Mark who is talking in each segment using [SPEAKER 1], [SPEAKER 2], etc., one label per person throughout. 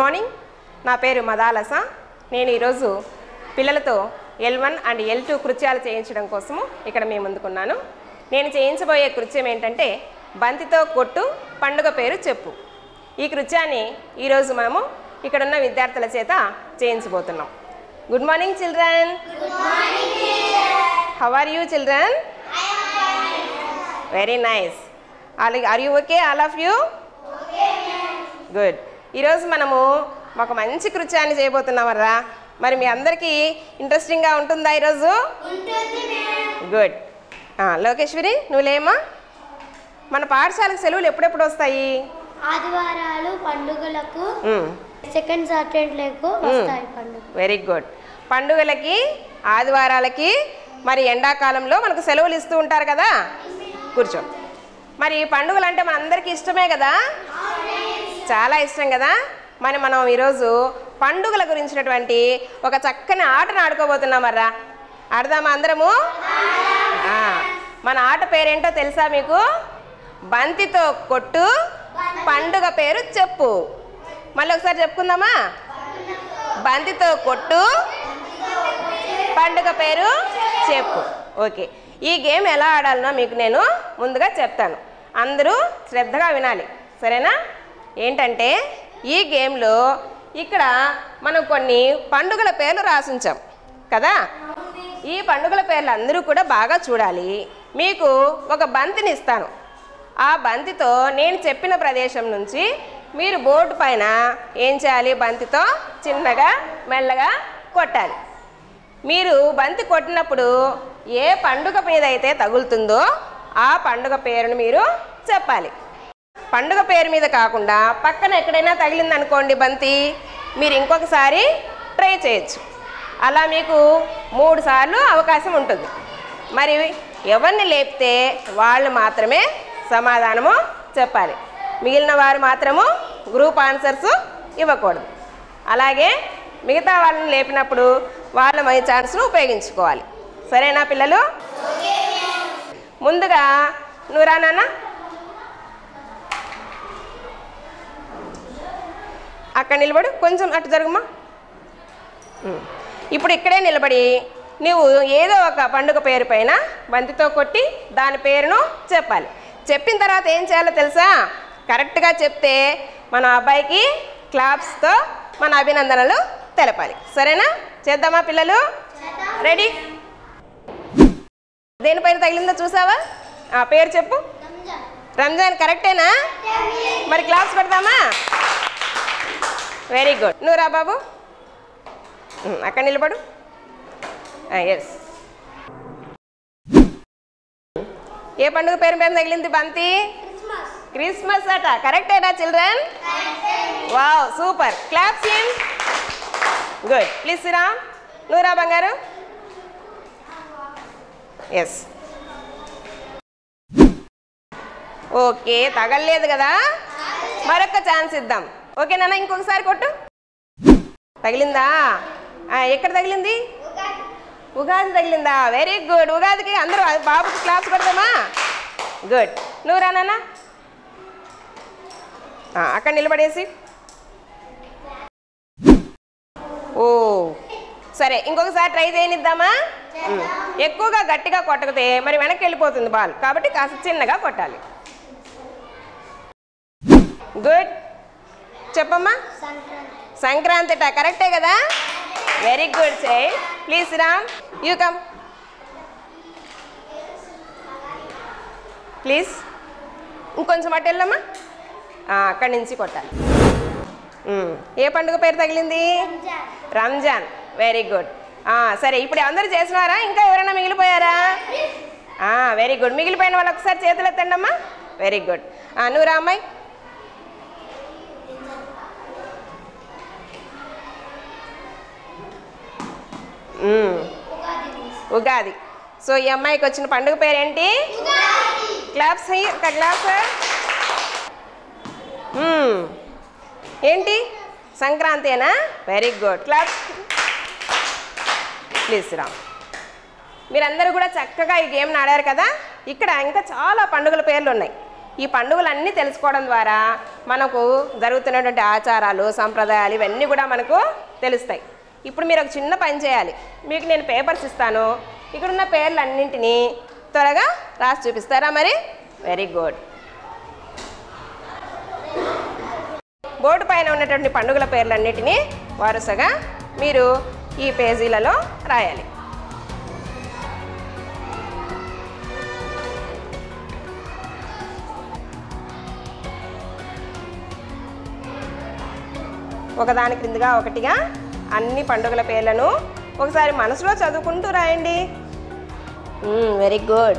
[SPEAKER 1] Morning నా పేరు మదాలస నేను ఈరోజు పిల్లలతో L one and L two కృత్యాలు చేయించడం కోసము ఇక్కడ మీ ముందుకున్నాను నేను చేయించబోయే కృత్యం ఏంటంటే బంతితో కొట్టు పండుగ పేరు చెప్పు ఈ కృత్యాన్ని ఈరోజు మనము ఇక్కడున్న విద్యార్థుల చేత చేయించబోతున్నాం good morning children how are you children very nice all are you okay all of you good ఈరోజు మనము ఒక మంచి కృత్యాన్ని చేయబోతున్నామరా మరి మీ అందరికీ ఇంట్రెస్టింగ్గా ఉంటుందా ఈరోజు గుడ్ లోకేశ్వరి నువ్వు లేమా మన పాఠశాలకు సెలవులు ఎప్పుడెప్పుడు వస్తాయి
[SPEAKER 2] ఆదివారాలు పండుగలకు సెకండ్ సాటర్డేలకు వస్తాయి పండుగ
[SPEAKER 1] వెరీ గుడ్ పండుగలకి ఆదివారాలకి మరి ఎండాకాలంలో మనకు సెలవులు ఇస్తూ ఉంటారు కదా కూర్చో మరి పండుగలు అంటే మనందరికీ ఇష్టమే కదా చాలా ఇష్టం కదా మరి మనం ఈరోజు పండుగల గురించినటువంటి ఒక చక్కని ఆటను ఆడుకోబోతున్నామర్రా ఆడదామా అందరము ఆ, మన ఆట పేరేంటో తెలుసా మీకు బంతితో కొట్టు పండుగ పేరు చెప్పు మళ్ళీ ఒకసారి చెప్పుకుందామా బంతితో కొట్టు పండుగ పేరు చెప్పు ఓకే ఈ గేమ్ ఎలా ఆడాలనో మీకు నేను ముందుగా చెప్తాను అందరూ శ్రద్ధగా వినాలి సరేనా ఏంటంటే ఈ గేమ్లో ఇక్కడ మనం కొన్ని పండుగల పేర్లు రాసించాం కదా ఈ పండుగల పేర్లు అందరూ కూడా బాగా చూడాలి మీకు ఒక బంతిని ఇస్తాను ఆ బంతితో నేను చెప్పిన ప్రదేశం నుంచి మీరు బోర్డు పైన ఏం చేయాలి బంతితో చిన్నగా మెల్లగా కొట్టాలి మీరు బంతి కొట్టినప్పుడు ఏ పండుగ మీద అయితే తగులుతుందో ఆ పండుగ పేరును మీరు చెప్పాలి పండుగ పేరు మీద కాకుండా పక్కన ఎక్కడైనా తగిలిందనుకోండి బంతి మీరు ఇంకొకసారి ట్రై చేయొచ్చు అలా మీకు మూడు సార్లు అవకాశం ఉంటుంది మరి ఎవరిని లేపితే వాళ్ళు మాత్రమే సమాధానము చెప్పాలి మిగిలిన వారు మాత్రము గ్రూప్ ఆన్సర్స్ ఇవ్వకూడదు అలాగే మిగతా వాళ్ళని లేపినప్పుడు వాళ్ళ మై ఛాన్స్ను ఉపయోగించుకోవాలి సరేనా పిల్లలు ముందుగా నువ్వు రా నాన్న అక్కడ నిలబడు కొంచెం అటు జరుగుమా ఉమ్. ఇప్పుడు ఇక్కడే నిలబడి నువ్వు ఏదో ఒక పండుగ పేరు పైన బంతితో కొట్టి దాని పేరును చెప్పాలి చెప్పిన తర్వాత ఏం చేయాలో తెలుసా కరెక్ట్గా చెప్తే మన అబ్బాయికి క్లాప్స్తో మన అభినందనలు తెలపాలి సరేనా చేద్దామా పిల్లలు రెడీ దేనిపైన తగిలిందో చూసావా ఆ పేరు చెప్పు రంజాన్ కరెక్టేనా మరి క్లాస్ పెడదామా వెరీ గుడ్ నువ్వు రా బాబు ఉమ్, అక్కడ నిలబడు ఎస్ ఏ పండుగ పేరు మీద తగిలింది బంతి క్రిస్మస్ అట కరెక్టేనా children wow super claps him good please రా నువ్వు రా బంగారు ఎస్ ఓకే తగలలేదు కదా మరొక ఛాన్స్ ఇద్దాం ఓకే నాన్న ఇంకొకసారి కొట్టు తగిలిందా ఆ, ఎక్కడ తగిలింది ఉగాది తగిలిందా వెరీ గుడ్ ఉగాదికి అందరూ ఆ బాబుకి క్లాస్ కొడదామా గుడ్ నువ్వు రా నాన్న ఆ, అక్కడ నిలబడేసి ఓ సరే ఇంకొకసారి ట్రై చేయనిద్దామా ఉమ్. ఎక్కువగా గట్టిగా కొట్టకపోతే మరి వెనక్కి వెళ్ళిపోతుంది బాల్ కాబట్టి కాస్త చిన్నగా కొట్టాలి గుడ్ చెప్పమ్మా
[SPEAKER 2] సంక్రాంతి
[SPEAKER 1] సంక్రాంతి అట కరెక్టే కదా వెరీ గుడ్ చై please Ram you come please ఇంకొంచెం అటు వెళ్ళమ్మా ఆ, అక్కడి నుంచి కొట్టాలి ఉమ్, ఏ పండుగ పేరు తగిలింది రంజాన్ వెరీ గుడ్ సరే ఇప్పుడు అందరూ చేసినారా ఇంకా ఎవరైనా మిగిలిపోయారా వెరీ గుడ్ మిగిలిపోయిన వాళ్ళు ఒకసారి చేతులు ఎత్తండి అమ్మా వెరీ గుడ్ నువ్వు రా అమ్మాయి మ్మ్. ఉగాది సో ఈ అమ్మాయికి వచ్చిన పండుగ పేరేంటి క్లాప్స్ అయ్యి ఒక క్లాప్స్ మ్మ్. ఏంటి సంక్రాంతేనా very good claps please Ram మీరందరూ కూడా చక్కగా ఈ గేమ్ని ఆడారు కదా ఇక్కడ ఇంకా చాలా పండుగల పేర్లు ఉన్నాయి ఈ పండుగలన్నీ తెలుసుకోవడం ద్వారా మనకు జరుగుతున్నటువంటి ఆచారాలు సంప్రదాయాలు ఇవన్నీ కూడా మనకు తెలుస్తాయి ఇప్పుడు మీరు ఒక చిన్న పని చేయాలి మీకు నేను పేపర్స్ ఇస్తాను ఇక్కడ ఉన్న పేర్లు అన్నింటినీ త్వరగా రాసి చూపిస్తారా మరి వెరీ గుడ్ బోర్డు పైన ఉన్నటువంటి పండుగల పేర్లన్నిటినీ వరుసగా మీరు ఈ పేజీలలో రాయాలి ఒకదాని క్రిందగా ఒకటిగా అన్ని పండుగల పేర్లను ఒకసారి మనసులో చదువుకుంటూ రాయండి very good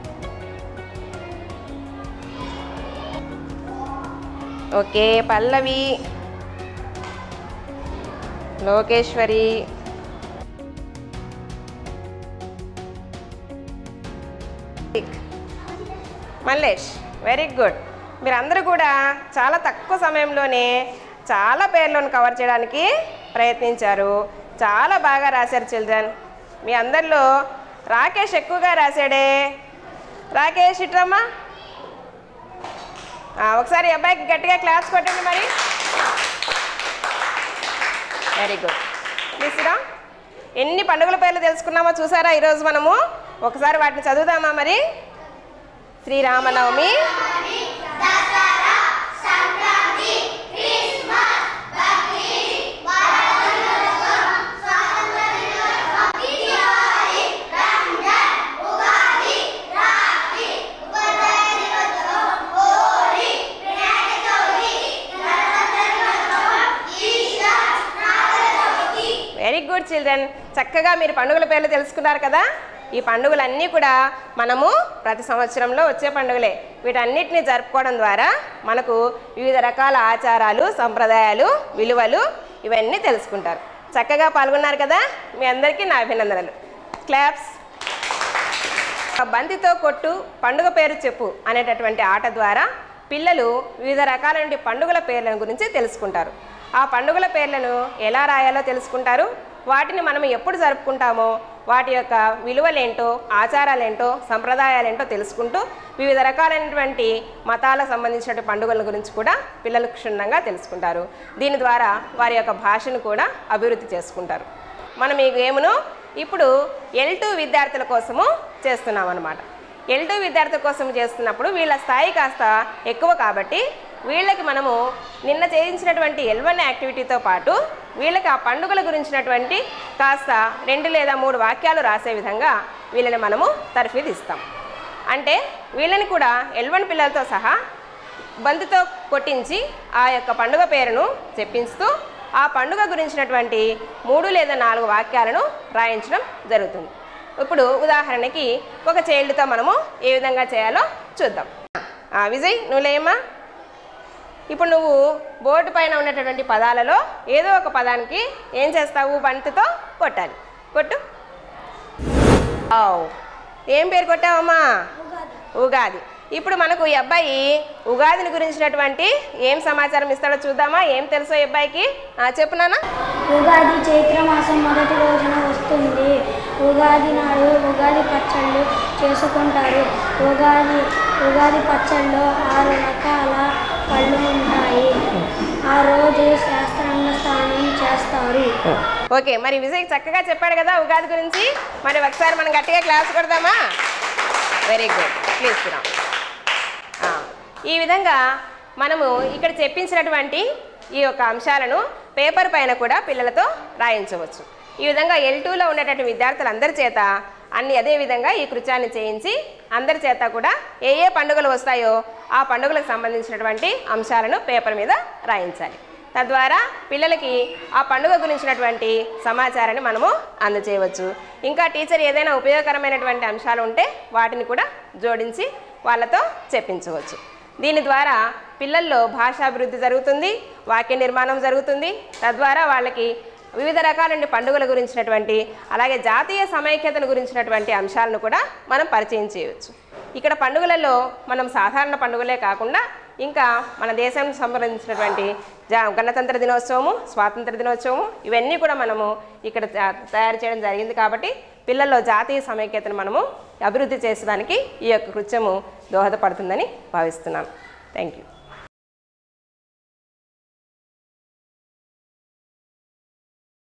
[SPEAKER 1] okay Pallavi Lokeshwari Mallesh very good మీరందరూ కూడా చాలా తక్కువ సమయంలోనే చాలా పేర్లను కవర్ చేయడానికి ప్రయత్నించారు చాలా బాగా రాశారు చిల్డ్రన్ మీ అందరిలో రాకేష్ ఎక్కువగా రాశాడే రాకేష్ ఇట్రమ్మా ఆ, ఒకసారి ఈ అబ్బాయికి గట్టిగా క్లాస్ కొట్టండి మరి వెరీ గుడ్ మిస్రా ఎన్ని పండుగల పేర్లు తెలుసుకున్నామో చూసారా ఈరోజు మనము ఒకసారి వాటిని చదువుదామా మరి శ్రీరామనవమి వెరీ గుడ్ చిల్డ్రన్ చక్కగా మీరు పండుగల పేర్లు తెలుసుకున్నారు కదా ఈ పండుగలన్నీ కూడా మనము ప్రతి సంవత్సరంలో వచ్చే పండుగలే వీటన్నిటిని జరుపుకోవడం ద్వారా మనకు వివిధ రకాల ఆచారాలు సంప్రదాయాలు విలువలు ఇవన్నీ తెలుసుకుంటారు చక్కగా పాల్గొన్నారు కదా మీ అందరికీ నా అభినందనలు క్లాప్స్ బంతితో కొట్టు పండుగ పేరు చెప్పు అనేటటువంటి ఆట ద్వారా పిల్లలు వివిధ రకాలైన పండుగల పేర్లను గురించి తెలుసుకుంటారు ఆ పండుగల పేర్లను ఎలా రాయాలో తెలుసుకుంటారు వాటిని మనం ఎప్పుడు జరుపుకుంటామో వాటి యొక్క విలువలేంటో ఆచారాలేంటో సంప్రదాయాలేంటో తెలుసుకుంటూ వివిధ రకాలైనటువంటి మతాలకు సంబంధించిన పండుగల గురించి కూడా పిల్లలు క్షుణ్ణంగా తెలుసుకుంటారు దీని ద్వారా వారి యొక్క భాషను కూడా అభివృద్ధి చేసుకుంటారు మనం ఈ గేమ్ను ఇప్పుడు ఎల్ టూ విద్యార్థుల కోసము చేస్తున్నాం అనమాట ఎల్ టూ విద్యార్థుల కోసం చేస్తున్నప్పుడు వీళ్ళ స్థాయి కాస్త ఎక్కువ కాబట్టి వీళ్ళకి మనము నిన్న చేయించినటువంటి ఎల్ వన్ యాక్టివిటీతో పాటు వీళ్ళకి ఆ పండుగల గురించినటువంటి కాస్త రెండు లేదా మూడు వాక్యాలు రాసే విధంగా వీళ్ళని మనము తర్ఫీదు ఇస్తాం అంటే వీళ్ళని కూడా ఎల్ వన్ పిల్లలతో సహా బంతితో కొట్టించి ఆ యొక్క పండుగ పేరును చెప్పించుతూ ఆ పండుగ గురించినటువంటి మూడు లేదా నాలుగు వాక్యాలను రాయించడం జరుగుతుంది ఇప్పుడు ఉదాహరణకి ఒక చైల్డ్తో మనము ఏ విధంగా చేయాలో చూద్దాం ఆ, విజయ్ నువ్వు లేమ్మా ఇప్పుడు నువ్వు బోర్డు పైన ఉన్నటువంటి పదాలలో ఏదో ఒక పదానికి ఏం చేస్తావు బంతితో కొట్టాలి కొట్టు ఆవ్. ఏం పేరు కొట్టావమ్మా ఉగాది ఇప్పుడు మనకు ఈ అబ్బాయి ఉగాదిని గురించినటువంటి ఏం సమాచారం ఇస్తాడో చూద్దామా ఏం తెలుసో ఈ అబ్బాయికి ఆ, చెప్పు నాన్న
[SPEAKER 2] ఉగాది చైత్ర మాసం మొదటి రోజున వస్తుంది ఉగాది నాడు ఉగాది పచ్చళ్ళు చేసుకుంటారు ఉగాది ఉగాది పచ్చళ్ళలో ఆరు రకాల పళ్ళు ఉంటాయి ఆ రోజు శాస్త్రాంగ స్నానం చేస్తారు
[SPEAKER 1] ఓకే మరి విజయ్ చక్కగా చెప్పాడు కదా ఉగాది గురించి మరి ఒకసారి మనం గట్టిగా క్లాస్ కొడదామా వెరీ గుడ్ ప్లీజ్ తిరాం ఈ విధంగా మనము ఇక్కడ చెప్పించినటువంటి ఈ యొక్క అంశాలను పేపర్ పైన కూడా పిల్లలతో రాయించవచ్చు ఈ విధంగా ఎల్ టూలో ఉండేటటువంటి విద్యార్థులందరి చేత అన్ని అదే విధంగా ఈ కృత్యాన్ని చేయించి అందరి చేత కూడా ఏ ఏ పండుగలు వస్తాయో ఆ పండుగలకు సంబంధించినటువంటి అంశాలను పేపర్ మీద రాయించాలి తద్వారా పిల్లలకి ఆ పండుగ గురించినటువంటి సమాచారాన్ని మనము అందజేయవచ్చు ఇంకా టీచర్ ఏదైనా ఉపయోగకరమైనటువంటి అంశాలు ఉంటే వాటిని కూడా జోడించి వాళ్ళతో చెప్పించవచ్చు దీని ద్వారా పిల్లల్లో భాషాభివృద్ధి జరుగుతుంది వాక్య నిర్మాణం జరుగుతుంది తద్వారా వాళ్ళకి వివిధ రకాలైన పండుగల గురించినటువంటి అలాగే జాతీయ సమైక్యతను గురించినటువంటి అంశాలను కూడా మనం పరిచయం చేయవచ్చు ఇక్కడ పండుగలలో మనం సాధారణ పండుగలే కాకుండా ఇంకా మన దేశం సంబంధించినటువంటి జా గణతంత్ర దినోత్సవము స్వాతంత్ర దినోత్సవము ఇవన్నీ కూడా మనము ఇక్కడ తయా- తయారు చేయడం జరిగింది కాబట్టి పిల్లల్లో జాతీయ సమైక్యతను మనము అభివృద్ధి చేసేదానికి ఈ యొక్క కృత్యము దోహదపడుతుందని భావిస్తున్నాను థ్యాంక్ యూ